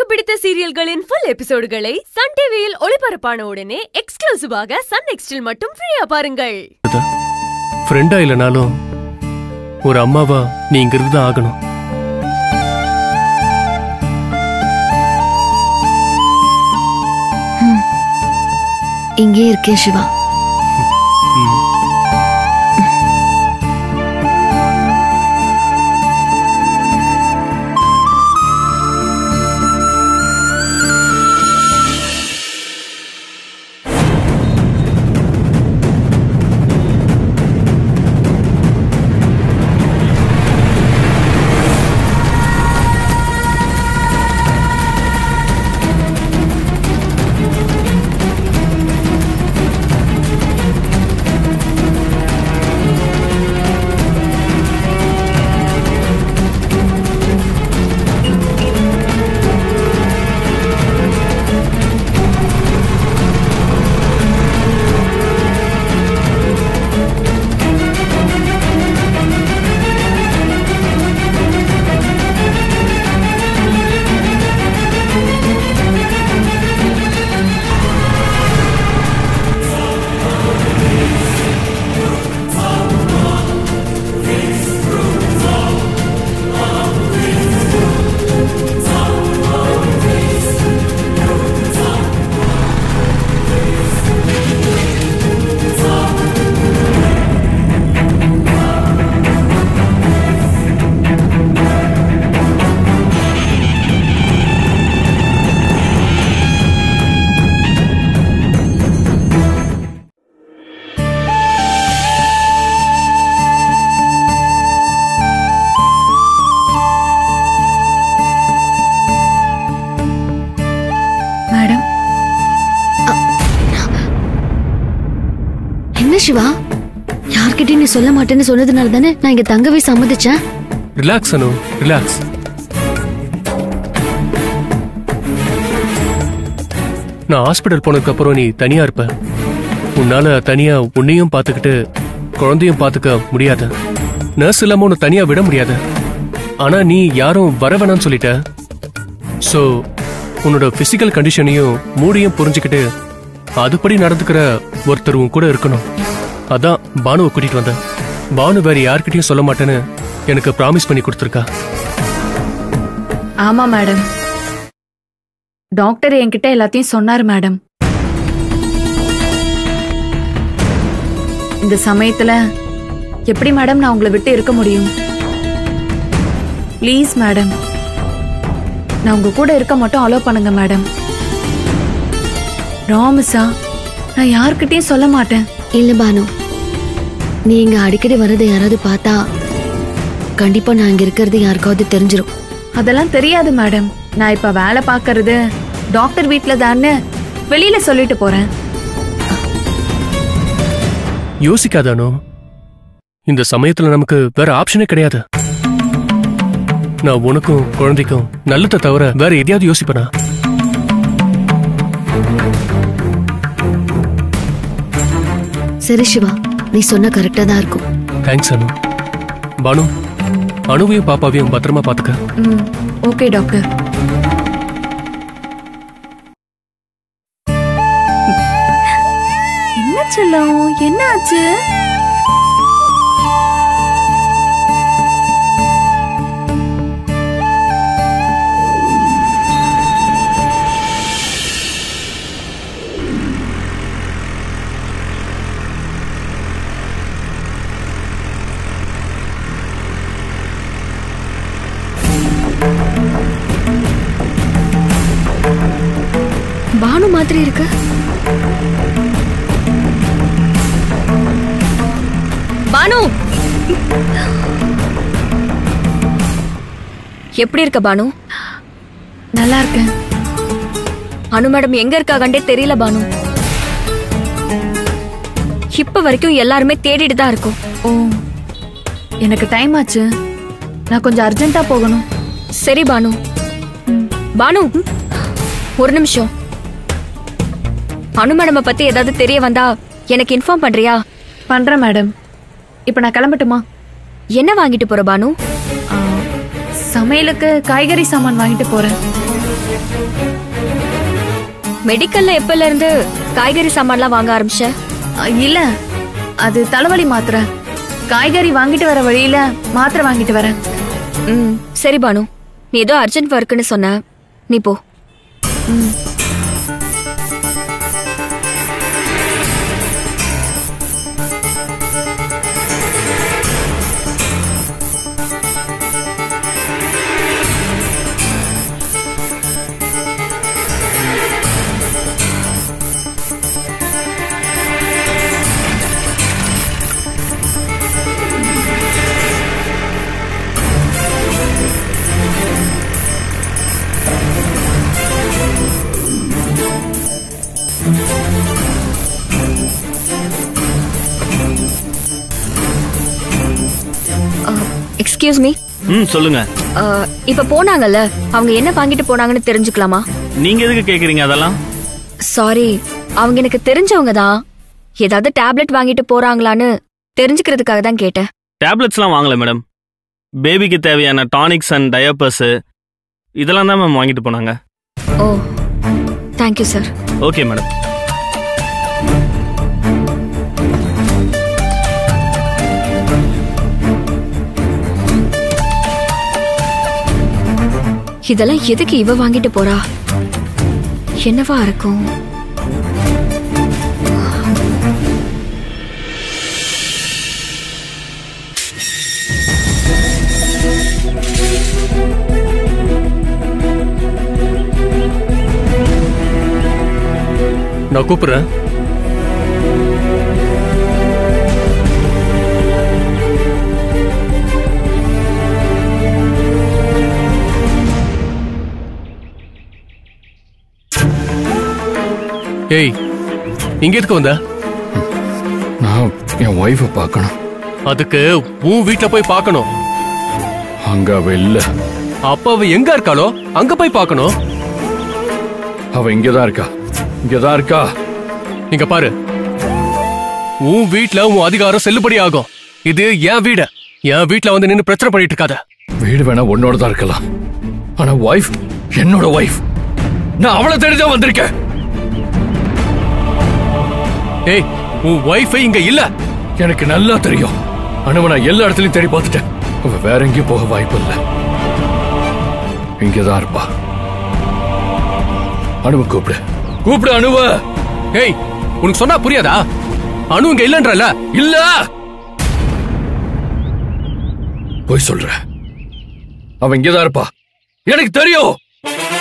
பிடித்த சீரியல்களின் full எபிசோடுகளை Sun டிவியில் ஒளிபரப்பான உடனே எக்ஸ்க்ளூசிவாக சன் நெக்ஸ்டில் மட்டும் ஃப்ரீயா பாருங்கள் ஃப்ரெண்டா இல்லைனாலும் ஒரு அம்மாவா நீ இங்க இருந்து தான் ஆகணும் இங்கே இருக்கேன் சிவா ம். மேடம் என்ன சிவா யார்கிட்டயும் நீ சொல்ல மாட்டேன்னு சொன்னதுனால தானே நான் இங்க தங்கவே சம்மதிச்சேன் ரிலாக்ஸ் அனு ரிலாக்ஸ் நான் ஹாஸ்பிட்டல் போனதுக்கு அப்புறம் நீ தனியா இருப்ப உன்னால தனியா உன்னையும் பார்த்துக்கிட்டு குழந்தையும் பார்த்துக்க முடியாது நர்ஸ் இல்லாம உன்னை தனியா விட முடியாது ஆனா நீ யாரும் வர வேணாம்னு சொல்லிட்ட சோ உன்னோட பிசிக்கல் கண்டிஷனையும் மூடியும் புரிஞ்சுக்கிட்டு அதுபடி நடந்துக்கிற ஒருத்தர் உன் கூட இருக்கணும் அதான் பானுவை கூட்டிட்டு வந்தேன் பானு வேற யார்கிட்டயும் சொல்ல மாட்டேன்னு எனக்கு ப்ராமிஸ் பண்ணி கொடுத்துருக்கா ஆமா மேடம் டாக்டர் என்கிட்ட எல்லாத்தையும் சொன்னார் மேடம் இந்த சமயத்துல எப்படி மேடம் நான் உங்களை விட்டு இருக்க முடியும் ப்ளீஸ் மேடம் நான் உங்க கூட இருக்க மட்டும் அலோ பண்ணுங்க மேடம் ராமஸா நான் யார்கிட்டயும் சொல்ல மாட்டேன் இல்ல பானு நீ இங்க அடிக்கடி வரதை யாராவது பார்த்தா கண்டிப்பா நான் இங்க இருக்கிறது யாருக்காவது தெரிஞ்சிரும் அதெல்லாம் தெரியாது மேடம் நான் இப்ப வேலை பார்க்கறது டாக்டர் வீட்ல தான்னு வெளியில சொல்லிட்டு போறேன் யோசிக்காதானோ இந்த சமயத்துல நமக்கு வேற ஆப்ஷனே கிடையாது நான் உனக்கும் குழந்தைக்கும் நல்லதை தவிர வேற எதையாவது யோசிப்பனா சரி சிவா நீ சொன்ன கரெக்டா தான் இருக்கும் தேங்க்ஸ் அனு பானு அணுவையும் பாப்பாவையும் பத்திரமா பாத்துக்க ம் ஓகே டாக்டர் என்ன செல்லம் என்ன ஆச்சு பானு மாதிரி இருக்கு பானு எப்படி இருக்க பானு நல்லா இருக்கேன் அனு மேடம் எங்க இருக்காகண்டே தெரியல பானு இப்ப வரைக்கும் எல்லாருமே தேடிட்டு தான் இருக்கோம் ஓ எனக்கு டைம் ஆச்சு நான் கொஞ்சம் அர்ஜென்ட்டா போகணும் சரி பானு பானு ஒரு நிமிஷம் அனு மேடம் பத்தி ஏதாவது தெரிய வந்தா எனக்கு இன்ஃபார்ம் பண்றியா பண்றேன் மேடம் இப்போ நான் கிளம்பட்டுமா என்ன வாங்கிட்டு போற பானு ஆ, சமையலுக்கு காய்கறி சாமான் வாங்கிட்டு போறேன் மெடிக்கல்ல எப்பல இருந்து காய்கறி சாமான்லாம் வாங்க ஆரம்பிச்ச அ, இல்ல அது தலைவலி மாத்திரை காய்கறி வாங்கிட்டு வர வழியில மாத்திரை வாங்கிட்டு வரேன் ம் சரி பானு நீ ஏதோ அர்ஜென்ட் ஒர்க்குன்னு சொன்ன நீ போ எக்ஸ்கியூஸ் மீ ம் சொல்லுங்க இப்ப போனாங்கல்ல அவங்க என்ன வாங்கிட்டு போனாங்கன்னு தெரிஞ்சுக்கலாமா நீங்க எதுக்கு கேக்குறீங்க அதெல்லாம் சாரி அவங்க எனக்கு தெரிஞ்சவங்க தான் ஏதாவது டேப்லெட் வாங்கிட்டு போறாங்களான்னு தெரிஞ்சுக்கிறதுக்காக தான் கேட்டேன் டேப்லெட்ஸ்லாம் வாங்கல மேடம் பேபிக்கு தேவையான டானிக்ஸ் அண்ட் டயப்பர்ஸ் இதெல்லாம் தான் மேம் வாங்கிட்டு போனாங்க oh thank you sir okay madam இதெல்லாம் எதுக்கு இவ வாங்கிட்டு போறா என்னவா இருக்கும் நான் கூப்பிடுறேன் ஏய் இங்க எதுக்கு வந்த நான் என் ஒய்ஃபை பார்க்கணும் அதுக்கு உன் வீட்ல போய் பார்க்கணும் அங்க அவ இல்ல அப்ப அவ எங்க இருக்காளோ அங்க போய் பார்க்கணும் அவ இங்கதான் இருக்கா இங்கதான் இருக்கா இங்க பாரு உன் வீட்ல உன் அதிகாரம் செல்லுபடி ஆகும் இது என் வீடு என் வீட்ல வந்து நின்னு பிரச்சனை பண்ணிட்டு இருக்காத வீடு வேணா உன்னோட தான் இருக்கலாம் ஆனா ஒய்ஃப் என்னோட ஒய்ஃப் நான் அவளை தேடிதான் வந்திருக்கேன் ஏய் உன் ஒய்ஃபை இங்க இல்ல எனக்கு நல்லா தெரியும் அனுவ நான் எல்லா இடத்துலயும் தேடி பார்த்துட்டேன் அவ வேற எங்கேயும் போக வாய்ப்பு இல்ல இங்கதான் இருப்பா அனுவ கூப்பிடு கூப்பிடு அனுவ ஏய் உனக்கு சொன்னா புரியாதா அனு இங்க இல்லன்றல இல்ல போய் சொல்ற அவ இங்கதான் இருப்பா எனக்கு தெரியும்